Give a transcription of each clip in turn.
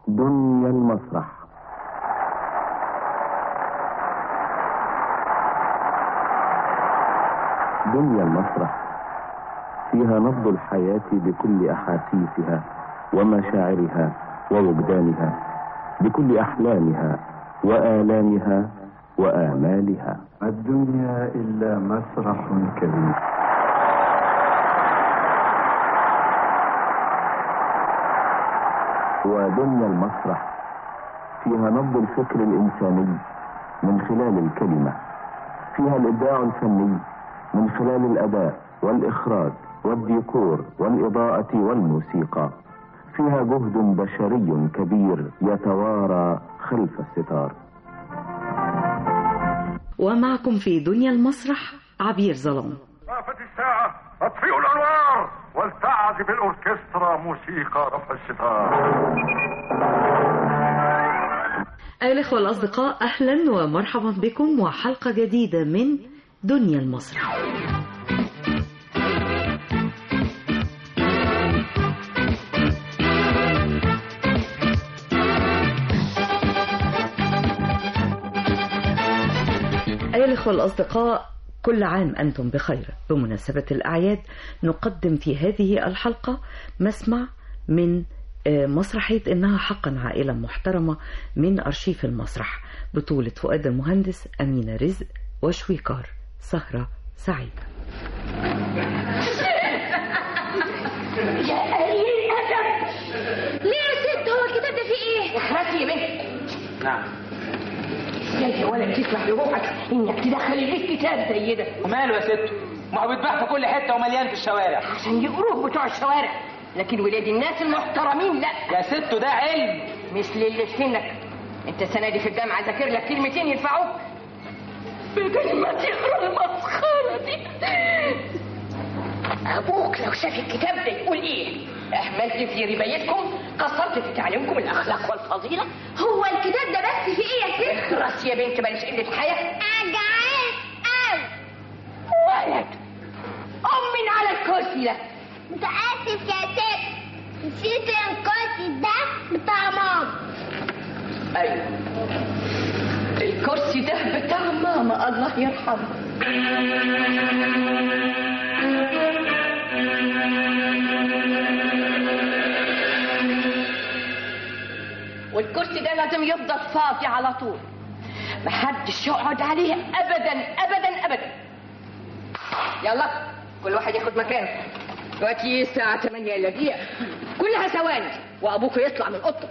دنيا المسرح دنيا المسرح فيها نبض الحياة بكل أحاسيسها ومشاعرها ووجدانها بكل أحلامها وآلامها وآمالها الدنيا إلا مسرح كبير ودنيا المسرح فيها نبض الفكر الإنساني من خلال الكلمة فيها الإبداع الفني من خلال الأداء والإخراج والديكور والإضاءة والموسيقى فيها جهد بشري كبير يتوارى خلف الستار ومعكم في دنيا المسرح عبير ظلام طافت الساعة اطفئوا الأنوار ولتعزف الأوركسترا موسيقى رفع الستار أيها الأخوة الأصدقاء أهلا ومرحبا بكم وحلقة جديدة من دنيا المسرح أيها الأخوة الأصدقاء كل عام أنتم بخير بمناسبة الأعياد نقدم في هذه الحلقة مسمع من آه، مسرحية إنها حقا عائلة محترمة من أرشيف المسرح بطولة فؤاد المهندس أمينة رزق وشويكار سهرة سعيدة يا قليل الأدب ليه يا ست هو الكتاب ده فيه ايه؟ اخرسي يا بنت نعم ازاي يا ولد تسمح لروحك انك تدخل لي كتاب زي ده وماله يا ست ما هو بيتباع في كل حته ومليان في الشوارع عشان يقروه بتوع الشوارع لكن ولاد الناس المحترمين لا يا ست ده علم مثل اللي في سنك انت السنه دي في الجامعه ذاكر لك كلمتين ينفعوك بدل ما تقرا المسخره دي ابوك لو شاف الكتاب ده يقول ايه اهملت في ربايتكم قصرت في تعليمكم الاخلاق والفضيله هو الكتاب ده بس في ايه يا ست اخرس يا بنت بلاش قله حياه جعان قوي ولد قم من على الكرسي ده متأسف يا ست نسيت الكرسي ده بتاع ماما ايوه الكرسي ده بتاع ماما الله يرحمها والكرسي ده لازم يفضل فاضي على طول محدش يقعد عليه ابدا ابدا ابدا يلا كل واحد ياخد مكانه دلوقتي الساعة 8 الا دقيقة كلها ثواني وابوك يطلع من اوضته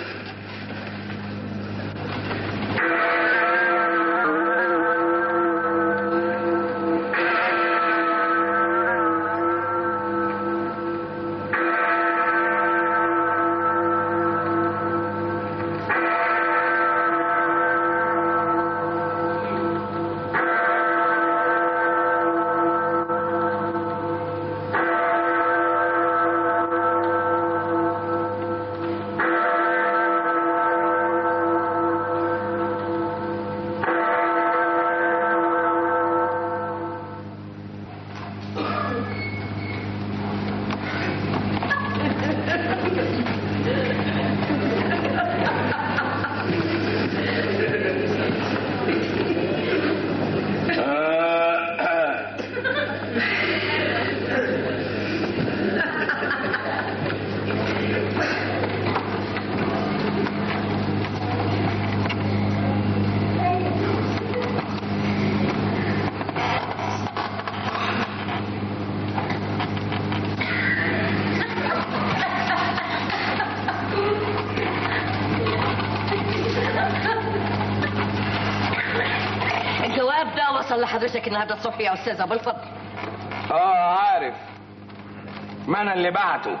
الجواب ده وصل لحضرتك النهارده الصبح يا استاذ ابو الفضل اه عارف ما انا اللي بعته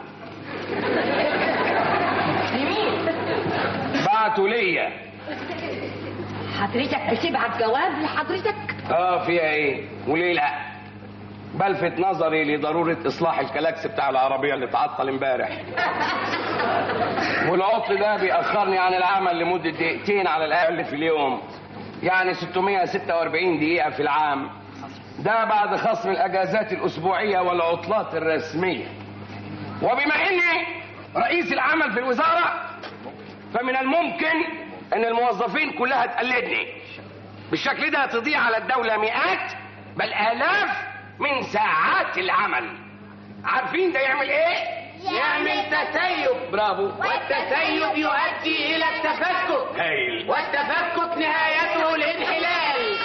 لمين بعته ليا حضرتك بتبعت جواب لحضرتك اه فيها ايه وليه لا بلفت نظري لضرورة إصلاح الكلاكس بتاع العربية اللي اتعطل امبارح والعطل ده بيأخرني عن العمل لمدة دقيقتين على الأقل في اليوم يعني 646 دقيقة في العام ده بعد خصم الأجازات الأسبوعية والعطلات الرسمية وبما إني رئيس العمل في الوزارة فمن الممكن ان الموظفين كلها تقلدني بالشكل ده تضيع على الدولة مئات بل آلاف من ساعات العمل عارفين ده يعمل ايه؟ يعمل تسيب برافو والتسيب يؤدي إلى التفكك هايل والتفكك نهايته الانحلال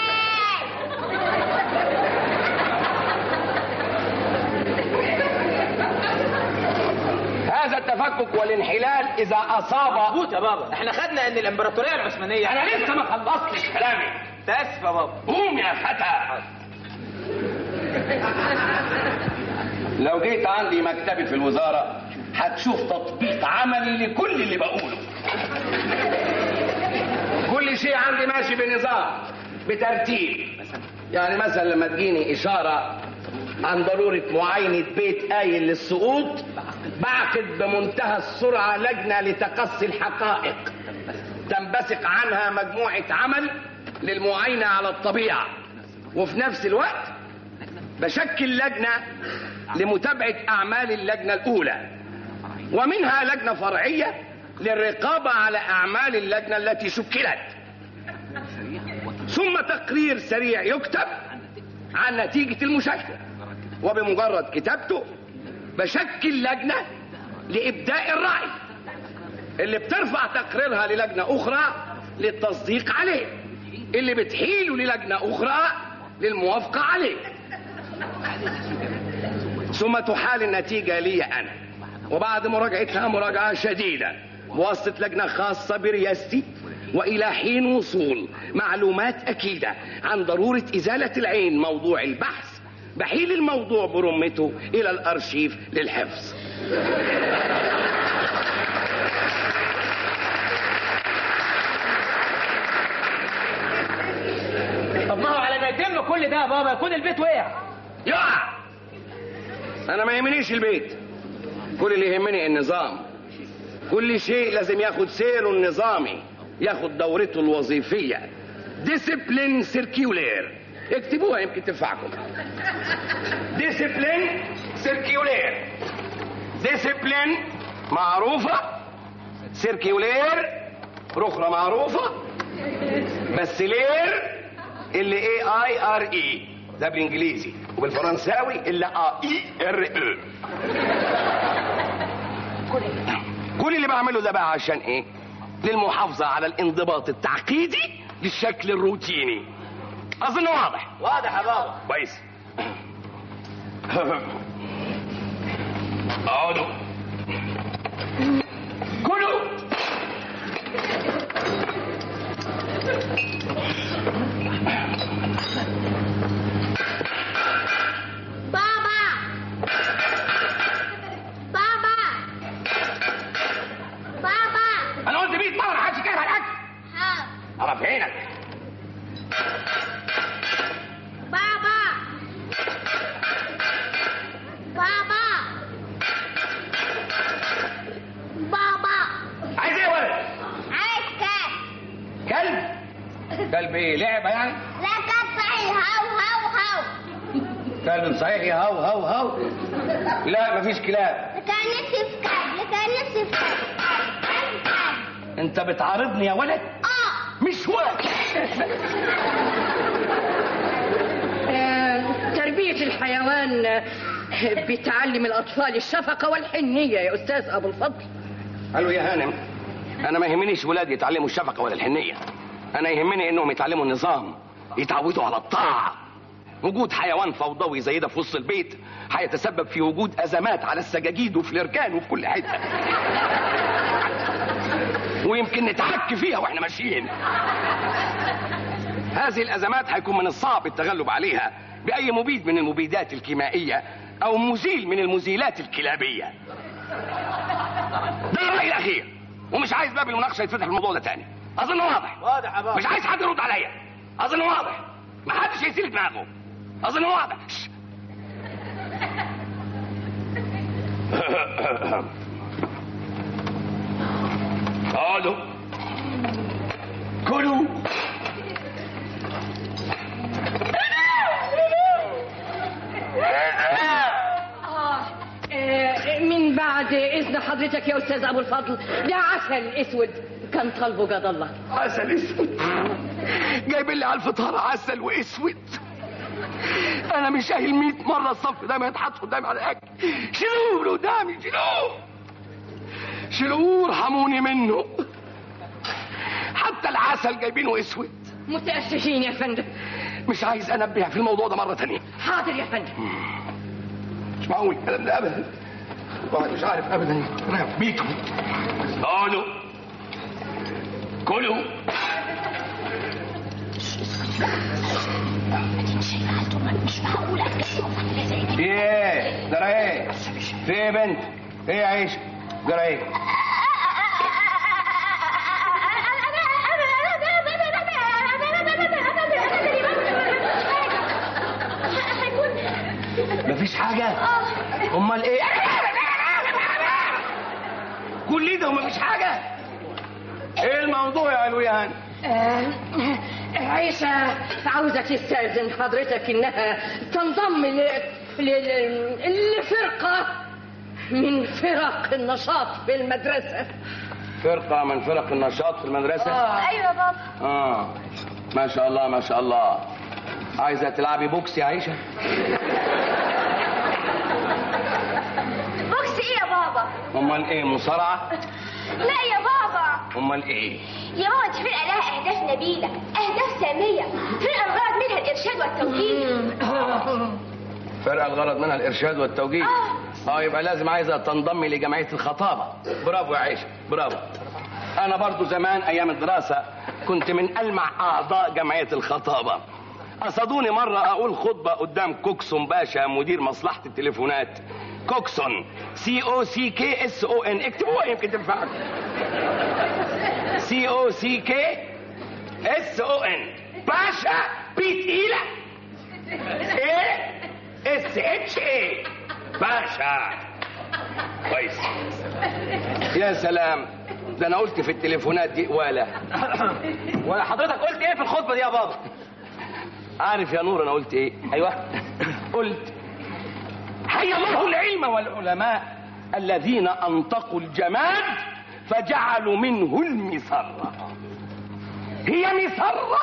هذا التفكك والانحلال اذا اصاب مظبوط يا بابا احنا خدنا ان الامبراطوريه العثمانيه انا لسه ما خلصتش كلامي تاسف يا بابا قوم يا فتى لو جيت عندي مكتبي في الوزارة هتشوف تطبيق عملي لكل اللي بقوله كل شيء عندي ماشي بنظام بترتيب يعني مثلا لما تجيني إشارة عن ضرورة معاينة بيت قايل للسقوط بعقد بمنتهى السرعة لجنة لتقصي الحقائق تنبثق عنها مجموعة عمل للمعاينة على الطبيعة وفي نفس الوقت بشكل لجنة لمتابعة أعمال اللجنة الأولى ومنها لجنة فرعية للرقابة على أعمال اللجنة التي شكلت ثم تقرير سريع يكتب عن نتيجة المشاهدة وبمجرد كتابته بشكل لجنة لإبداء الرأي اللي بترفع تقريرها للجنة أخرى للتصديق عليه اللي بتحيله للجنة أخرى للموافقة عليه ثم تحال النتيجة لي أنا وبعد مراجعتها مراجعة شديدة بواسطة لجنة خاصة برياستي وإلى حين وصول معلومات أكيدة عن ضرورة إزالة العين موضوع البحث بحيل الموضوع برمته إلى الأرشيف للحفظ طب ما هو على ما يتم كل ده يا بابا يكون البيت وقع يقع انا ما يهمنيش البيت كل اللي يهمني النظام كل شيء لازم ياخد سيره النظامي ياخد دورته الوظيفيه ديسيبلين سيركيولير اكتبوها يمكن تنفعكم ديسيبلين سيركيولير ديسيبلين معروفه سيركيولير رخرة معروفة بس لير اللي اي اي ار اي ده بالانجليزي وبالفرنساوي اللي ا اي ار اي كل اللي بعمله ده بقى عشان ايه للمحافظة على الانضباط التعقيدي للشكل الروتيني اظن واضح واضح يا بابا كويس اقعدوا كلوا بابا بابا بابا انا قلت 100 مره محدش يكره الاكل ها اعرف عينك بابا بابا بابا عايز ايه يا ولد عايز كام كلب كلب ايه لعبه يعني لا كان صحيح هاو هاو هاو كلب صحيح هاو هاو هاو لا مفيش كلاب كان نفسي في كلب كان نفسي في كلب عايز كلب انت بتعارضني يا ولد اه مش وقت آه، تربية الحيوان آه، بتعلم الأطفال الشفقة والحنية يا أستاذ أبو الفضل قالوا يا هانم انا ما يهمنيش ولادي يتعلموا الشفقه ولا الحنيه انا يهمني انهم يتعلموا النظام يتعودوا على الطاعه وجود حيوان فوضوي زي ده في وسط البيت هيتسبب في وجود ازمات على السجاجيد وفي الاركان وفي كل حته ويمكن نتعك فيها واحنا ماشيين هذه الازمات هيكون من الصعب التغلب عليها باي مبيد من المبيدات الكيميائيه او مزيل من المزيلات الكلابيه ده الرأي الأخير ومش عايز باب المناقشة يتفتح الموضوع ده تاني أظن واضح واضح يا بابا مش عايز حد يرد عليا أظن واضح ما حدش يسيل دماغه أظن واضح شش. اقعدوا كلوا آه، آه، من بعد بعد اذن حضرتك يا استاذ ابو الفضل ده عسل اسود كان طالبه جد الله عسل اسود جايب لي على الفطار عسل واسود انا مش قايل 100 مره الصف ده ما يتحط قدامي على الاكل شيلوه من قدامي شيلوه شيلوه وارحموني منه حتى العسل جايبينه اسود متاسفين يا فندم مش عايز انبه في الموضوع ده مره تانية حاضر يا فندم مش معقول الكلام ده ابدا الواحد مش عارف ابدا انا بيكم قولوا كلوا في ايه؟ جرى ايه؟ في ايه يا بنت؟ ايه يا عيشه؟ جرى ايه؟ مفيش حاجة؟ أمال إيه؟ كل ده ومفيش حاجة؟ إيه الموضوع يا علويان؟ آه، عيشة عاوزة تستأذن حضرتك إنها تنضم ل... ل... ل- لفرقة من فرق النشاط في المدرسة فرقة من فرق النشاط في المدرسة؟ ايوه يا بابا آه ما شاء الله ما شاء الله عايزة تلعبي بوكس يا عيشة؟ بوكس ايه يا بابا أمال إيه مصارعة؟ لا يا بابا أمال إيه؟ يا ماما دي فرقه لها اهداف نبيله اهداف ساميه فرقه الغرض منها الارشاد والتوجيه فرقة الغرض منها الإرشاد والتوجيه اه يبقى لازم عايزة تنضمي لجمعية الخطابة برافو يا عيشة برافو أنا برضو زمان أيام الدراسة كنت من ألمع أعضاء جمعية الخطابة قصدوني مرة أقول خطبة قدام كوكسون باشا مدير مصلحة التليفونات كوكسون سي او سي كي اس او ان اكتبوها يمكن تنفعكم سي او سي كي اس او ان باشا بي تقيلة ايه اس اتش اي باشا كويس يا سلام ده انا قلت في التليفونات دي ولا ولا حضرتك قلت ايه في الخطبه دي يا بابا عارف يا نور انا قلت ايه ايوه قلت حي الله العلم والعلماء الذين انطقوا الجماد فجعلوا منه المسرة هي مسرة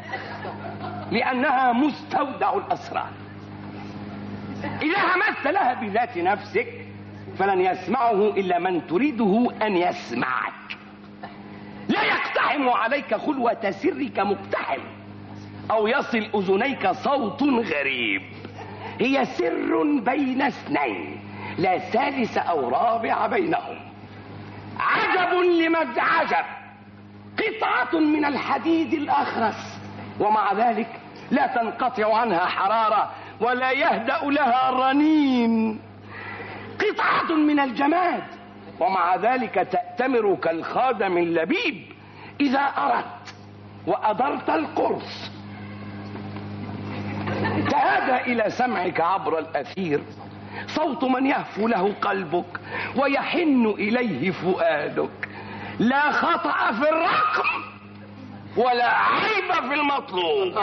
لأنها مستودع الأسرار إذا همست لها بذات نفسك فلن يسمعه إلا من تريده أن يسمعك لا يقتحم عليك خلوة سرك مقتحم أو يصل أذنيك صوت غريب هي سر بين اثنين لا ثالث أو رابع بينهم عجب لمد عجب قطعة من الحديد الأخرس ومع ذلك لا تنقطع عنها حرارة ولا يهدأ لها رنين قطعة من الجماد ومع ذلك تأتمر كالخادم اللبيب إذا أردت وأدرت القرص تهادى إلى سمعك عبر الأثير صوت من يهفو له قلبك ويحن إليه فؤادك لا خطأ في الرقم ولا عيب في المطلوب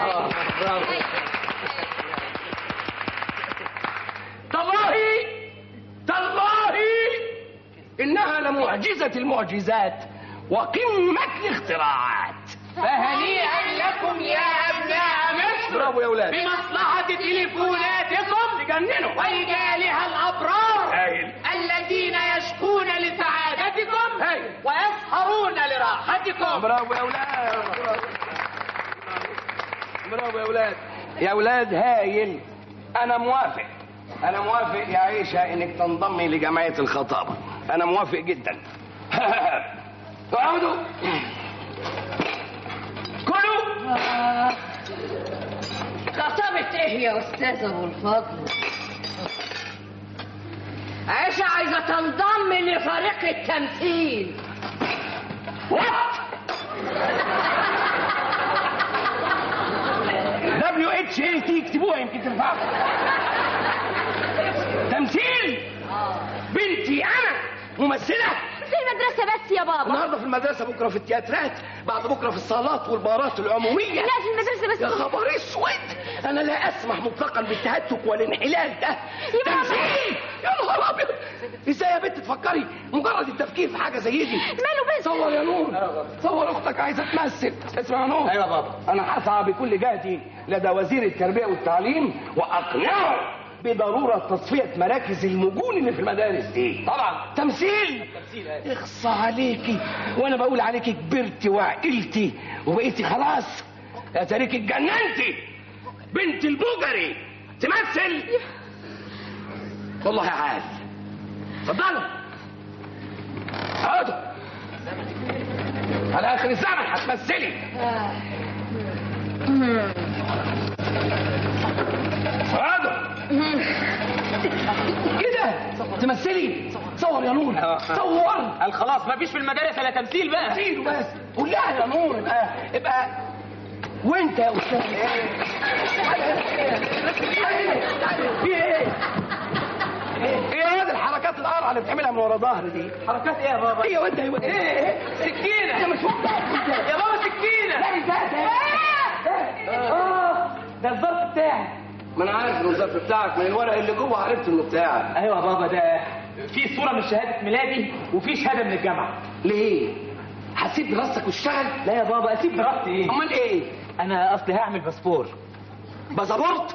تالله تالله إنها لمعجزة المعجزات وقمة الاختراعات فهنيئا لكم يا ابناء مصر برافو يا أولاد بمصلحة تليفوناتكم تجننوا ورجالها الأبرار هايل الذين يشكون لسعادتكم هايل ويسهرون لراحتكم برافو يا اولاد برافو يا اولاد يا اولاد هايل انا موافق انا موافق يا عيشه انك تنضمي لجمعيه الخطابه انا موافق جدا اقعدوا كلوا خطبت ايه يا استاذ ابو الفضل عائشة عايزة تنضم لفريق التمثيل وات دبليو اتش اي تي اكتبوها يمكن تنفعكم تمثيل بنتي انا ممثله في المدرسة بس يا بابا النهارده في المدرسه بكره في التياترات بعد بكره في الصالات والبارات العموميه لا في المدرسة بس يا خبر اسود انا لا اسمح مطلقا بالتهتك والانحلال ده يا بابا. تمثيل يا نهار ابيض ازاي يا بنت تفكري مجرد التفكير في حاجه زي دي ماله بس صور يا نور صور اختك عايزه تمثل اسمع يا نور ايوه يا بابا انا هسعى بكل جهدي لدى وزير التربيه والتعليم واقنعه بضروره تصفيه مراكز المجون اللي في المدارس دي طبعا تمثيل اخصى عليكي وانا بقول عليكي كبرتي وعقلتي وبقيتي خلاص يا تاريك اتجننتي بنت البوجري تمثل والله عال اتفضلوا اقعدوا على اخر الزمن هتمثلي اقعدوا ايه ده تمثلي صور يا نور صور قال خلاص ما فيش في المدارس الا تمثيل بقى تمثيل بس قول لها يا نور ابقى ابقى وانت يا استاذ في ايه؟ ايه هذه الحركات القرعه اللي بتعملها من ورا ظهري دي؟ حركات ايه يا بابا ايه وانت ايه ايه سكينه انت مش واخد يا بابا سكينه لا ازاي ده اه ده الظرف بتاعي ما انا عارف انه الظرف بتاعك من الورق اللي جوه عرفت انه بتاعك ايوه يا بابا ده في صوره من شهاده ميلادي وفي شهاده من الجامعه ليه؟ هتسيب دراستك وتشتغل؟ لا يا بابا اسيب دراستي ايه امال ايه؟ انا اصلي هعمل باسبور باسبورت؟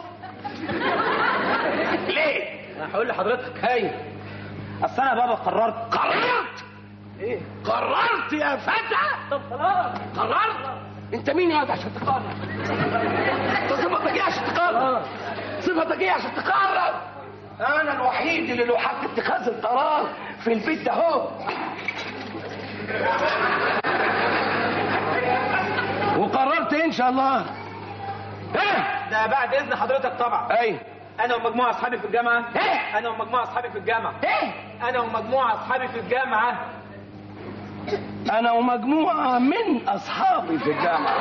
ليه؟ انا هقول لحضرتك ايوه اصل انا يا بابا قررت قررت ايه قررت يا فتى طب خلاص قررت انت مين يا واد عشان تقرر انت صفتك ايه عشان تقرر صفتك ايه عشان تقرر انا الوحيد اللي له حق اتخاذ القرار في البيت ده اهو وقررت ايه ان شاء الله ايه ده بعد اذن حضرتك طبعا ايه انا ومجموعه اصحابي في الجامعه ايه انا ومجموعه اصحابي في الجامعه ايه انا ومجموعه اصحابي في الجامعه انا ومجموعه من اصحابي في الجامعه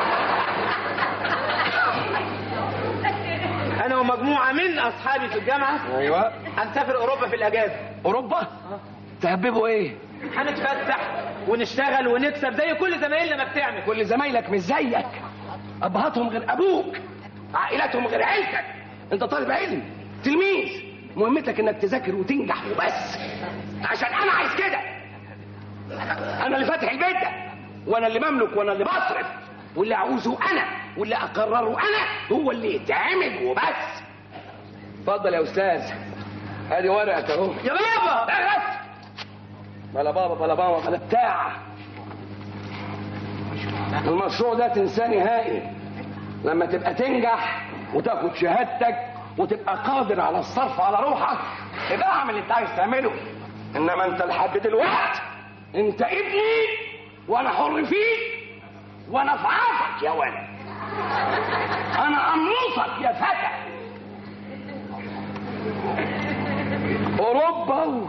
انا ومجموعه من اصحابي في الجامعه ايوه هنسافر اوروبا في الاجازه اوروبا تهببوا ايه هنتفسح ونشتغل ونكسب زي كل زمايلنا ما بتعمل كل زمايلك مش زيك ابهاتهم غير ابوك عائلتهم غير عيلتك انت طالب علم تلميذ مهمتك انك تذاكر وتنجح وبس عشان انا عايز كده انا اللي فاتح البيت ده وانا اللي بملك وانا اللي بصرف واللي اعوزه انا واللي اقرره انا هو اللي يتعمل وبس اتفضل يا استاذ ادي ورقك اهو يا بابا لا بس بلا بابا بلا بابا بلا بتاع المشروع ده تنساه نهائي لما تبقى تنجح وتاخد شهادتك وتبقى قادر على الصرف على روحك يبقى اعمل اللي انت عايز تعمله انما انت لحد دلوقتي انت ابني وانا حر فيك وانا في عافك يا ولد انا املصك يا فتى اوروبا و...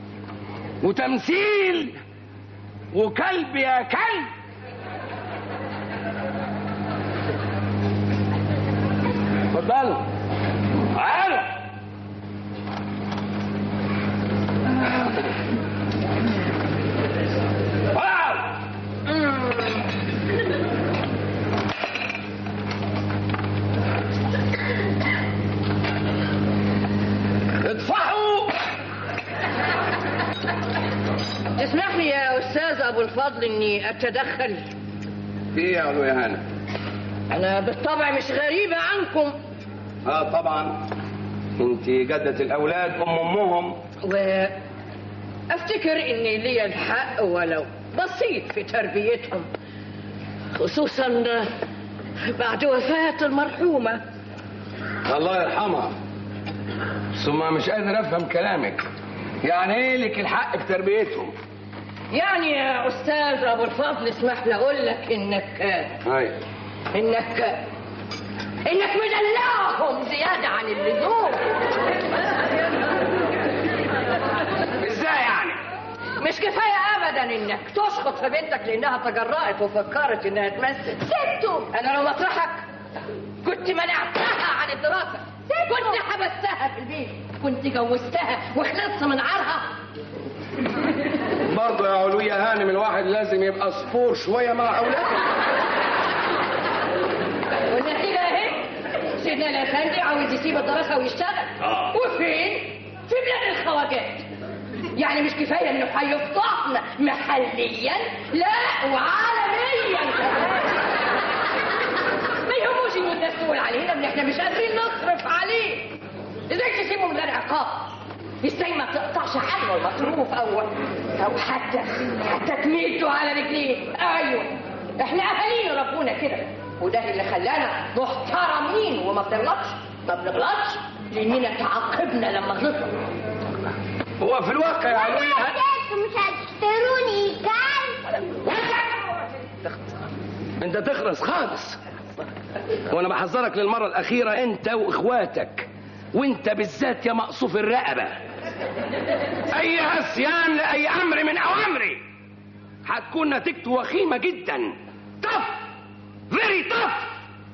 وتمثيل وكلب يا كلب اتفضلوا تعالوا تعالوا. اطفحوا اسمح لي يا استاذ ابو الفضل اني اتدخل في ايه يا علو يا هانم انا بالطبع مش غريبه عنكم اه طبعا انت جدة الاولاد ام امهم وافتكر اني لي الحق ولو بسيط في تربيتهم خصوصا بعد وفاه المرحومه الله يرحمها ثم مش قادر افهم كلامك يعني ايه لك الحق في تربيتهم يعني يا استاذ ابو الفضل اسمح لي اقول لك انك ايوه انك انك مدلعهم زياده عن اللزوم ازاي يعني مش كفايه ابدا انك تشخط في بنتك لانها تجرأت وفكرت انها تمثل سبته انا لو مطرحك كنت منعتها عن الدراسه كنت حبستها في البيت كنت جوزتها وخلصت من عارها برضه يا علو يا هانم الواحد لازم يبقى صبور شويه مع اولاده والنتيجه اهي سيدنا الافندي عاوز يسيب الدراسه ويشتغل وفين؟ في بلاد الخواجات يعني مش كفايه انه هيفضحنا محليا لا وعالميا كمان ما يهموش ان الناس تقول علينا ان احنا مش قادرين نصرف عليه ازاي تسيبه من غير عقاب ازاي ما تقطعش عنه المصروف او او حتى حتى تميته على رجليه ايوه احنا اهالينا ربونا كده وده اللي خلانا محترمين وما بنغلطش ما بنغلطش لاننا تعاقبنا لما غلطنا هو في الواقع يا علوية انتوا مش هتشتروني كلب انت تخرس خالص وانا بحذرك للمرة الأخيرة انت واخواتك وانت بالذات يا مقصوف الرقبة اي عصيان لأي امر من اوامري هتكون نتيجته وخيمة جدا طف فيري طف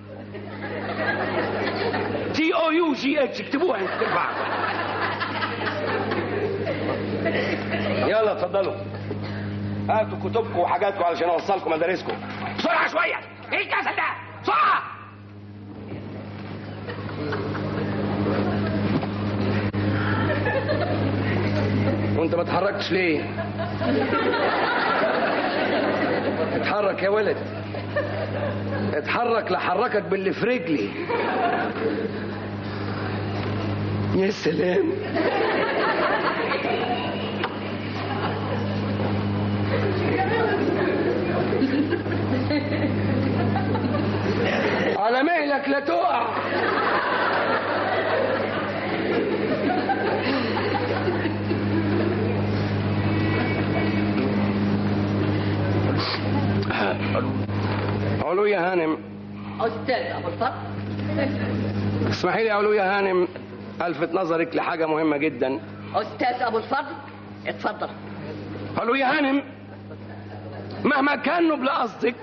تي او يو جي اتش اكتبوها انت تنفع يلا اتفضلوا هاتوا كتبكم وحاجاتكم علشان اوصلكم مدارسكم بسرعه شويه ايه الكسل ده بسرعه وانت ما اتحركتش ليه اتحرك يا ولد اتحرك لحركك باللي في رجلي يا سلام على مهلك لا تقع علو يا هانم استاذ ابو الفضل اسمحي لي يا علو يا هانم الفت نظرك لحاجه مهمه جدا استاذ ابو الفضل اتفضل علو يا هانم مهما كان نبل قصدك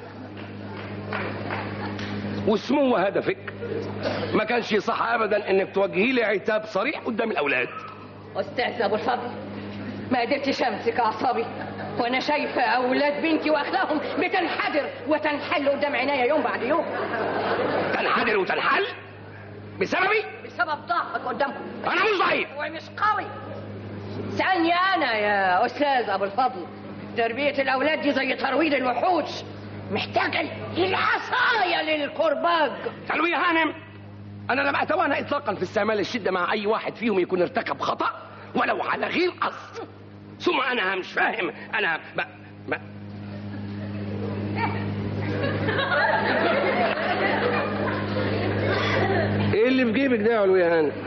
وسمو هدفك ما كانش يصح ابدا انك توجهي لي عتاب صريح قدام الاولاد استاذ ابو الفضل ما قدرتش امسك اعصابي وانا شايفه اولاد بنتي واخلاقهم بتنحدر وتنحل قدام عينيا يوم بعد يوم تنحدر وتنحل بسببي بسبب ضعفك قدامهم انا مش ضعيف ومش قوي سألني انا يا استاذ ابو الفضل تربيه الاولاد دي زي ترويض الوحوش محتاجه العصايه للكرباج علو يا هانم انا لم اتوانى اطلاقا في استعمال الشده مع اي واحد فيهم يكون ارتكب خطا ولو على غير قصد ثم انا مش فاهم انا ب... ب... ايه اللي في جيبك ده يا علو يا هانم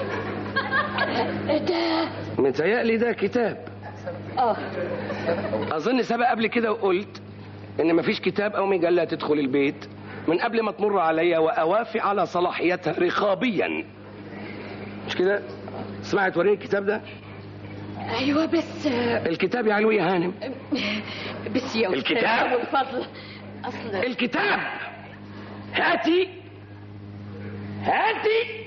ده متهيألي ده كتاب اه اظن سبق قبل كده وقلت ان مفيش كتاب او مجله تدخل البيت من قبل ما تمر عليا واوافق على صلاحيتها رقابيا مش كده اسمعي توريني الكتاب ده ايوه بس الكتاب يا علوي يا هانم بس يا استاذ الكتاب؟ ابو الفضل اصل الكتاب هاتي هاتي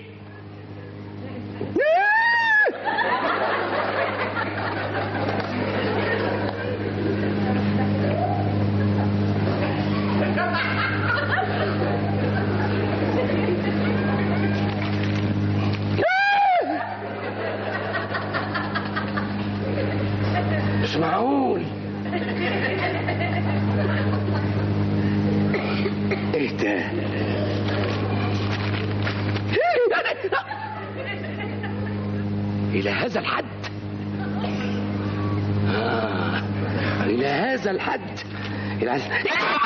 مش معقول ايه ده الى هذا الحد آه. الى هذا الحد الى هذا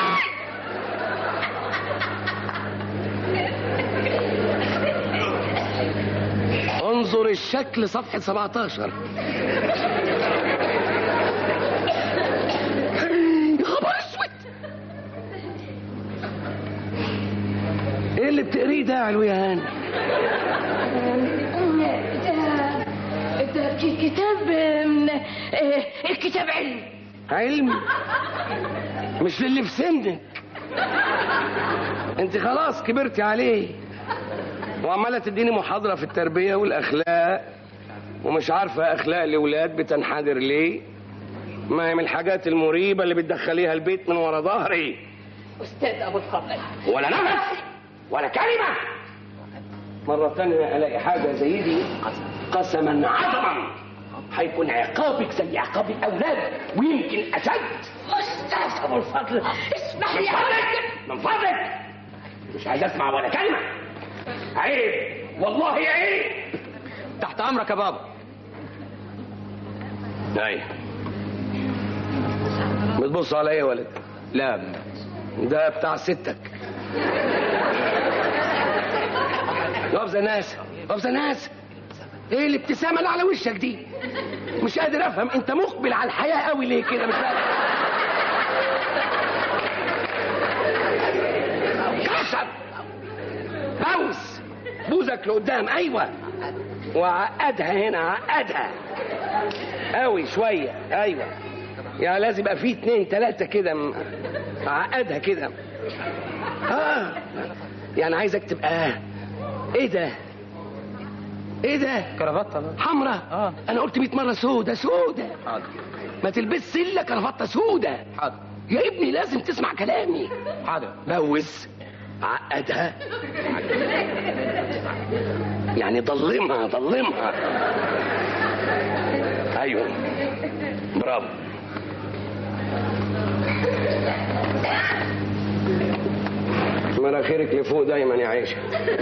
انظر الشكل صفحة 17 يا خبر اسود ايه اللي بتقريه ده يا علوي يا هاني ده ده ك- كتاب آم، آه، كتاب علم علم مش للي في سنك انت خلاص كبرتي عليه وعماله تديني محاضره في التربيه والاخلاق ومش عارفه اخلاق الاولاد بتنحدر ليه ما هي من الحاجات المريبه اللي بتدخليها البيت من ورا ظهري استاذ ابو الفضل ولا نفس ولا كلمه مره تانية الاقي حاجه زي دي قسما عظما هيكون عقابك زي عقاب الاولاد ويمكن اشد استاذ ابو الفضل اسمح من لي فضلك من فضلك مش عايز اسمع ولا كلمه عيب والله عيب تحت امرك يا بابا ايوه بتبص على ايه يا ولد لا ده بتاع ستك اقف زي ناس اقف زي ناس ايه الابتسامه اللي على وشك دي مش قادر افهم انت مقبل على الحياه قوي ليه كده مش قادر كشف بوس بوزك لقدام ايوه وعقدها هنا عقدها قوي شويه ايوه يعني لازم يبقى فيه اتنين تلاته كده م- عقدها كده اه يعني عايزك تبقى ايه ده ايه ده كرافته بابا حمرا آه. انا قلت 100 مره سودة سودة حاضر ما تلبسش الا كرافته سودة حاضر يا ابني لازم تسمع كلامي حاضر بوس عقدها يعني ضلمها ضلمها ايوه برافو مناخيرك لفوق دايما يا عيشه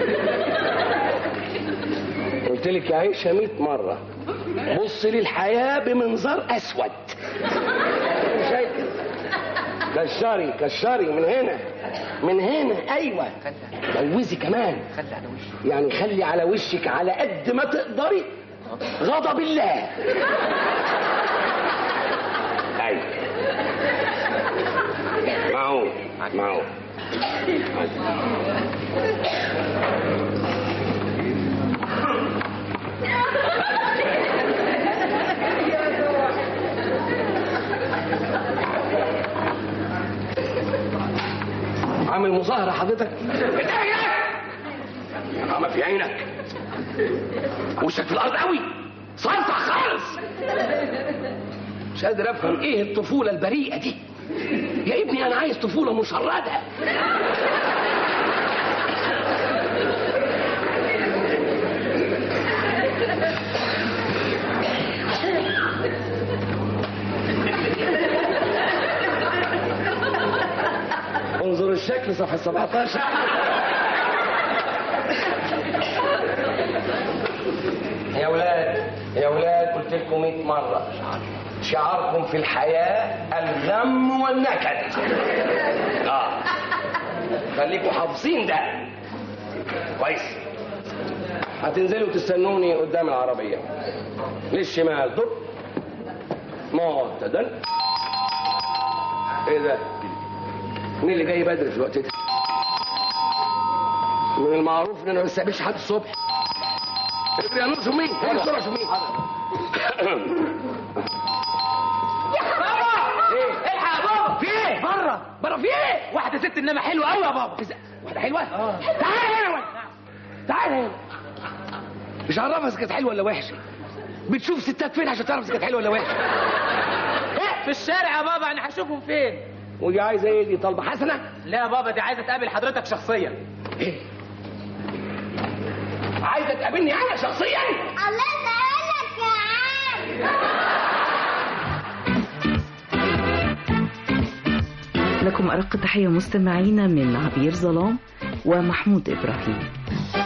قلت لك يا عيشه 100 مره بص للحياه بمنظار اسود شايف كشري كشري من هنا من هنا ايوه جوزي كمان يعني خلي على وشك على قد ما تقدري غضب الله ايوه معقول معقول عامل مظاهرة حضرتك ما في عينك وشك في الأرض قوي صرصع خالص مش قادر أفهم إيه الطفولة البريئة دي يا ابني أنا عايز طفولة مشردة انظر الشكل صفحة 17 يا ولاد يا ولاد قلت لكم 100 مرة شعاركم في الحياة الغم والنكد اه خليكم حافظين ده كويس هتنزلوا تستنوني قدام العربية للشمال ضب معتدل ايه ده مين اللي جاي بدري في الوقت ده من المعروف ان انا ما بستقبلش حد الصبح اجري يا نور شوف مين اجري بسرعه شوف مين ايه الحق يا بابا في ايه بره بره في ايه واحده ست انما حلوه قوي يا بابا واحده حلوه تعال هنا ولد. تعال هنا مش عرفها اذا كانت حلوه ولا وحشه بتشوف ستات فين عشان تعرف اذا كانت حلوه ولا وحشه في الشارع يا بابا انا هشوفهم فين ودي عايزه ايه دي طالبه حسنه لا يا بابا دي عايزه تقابل حضرتك شخصيا ايه عايزه تقابلني انا شخصيا الله يسهلك يا عم لكم أرق تحية مستمعينا من عبير ظلام ومحمود إبراهيم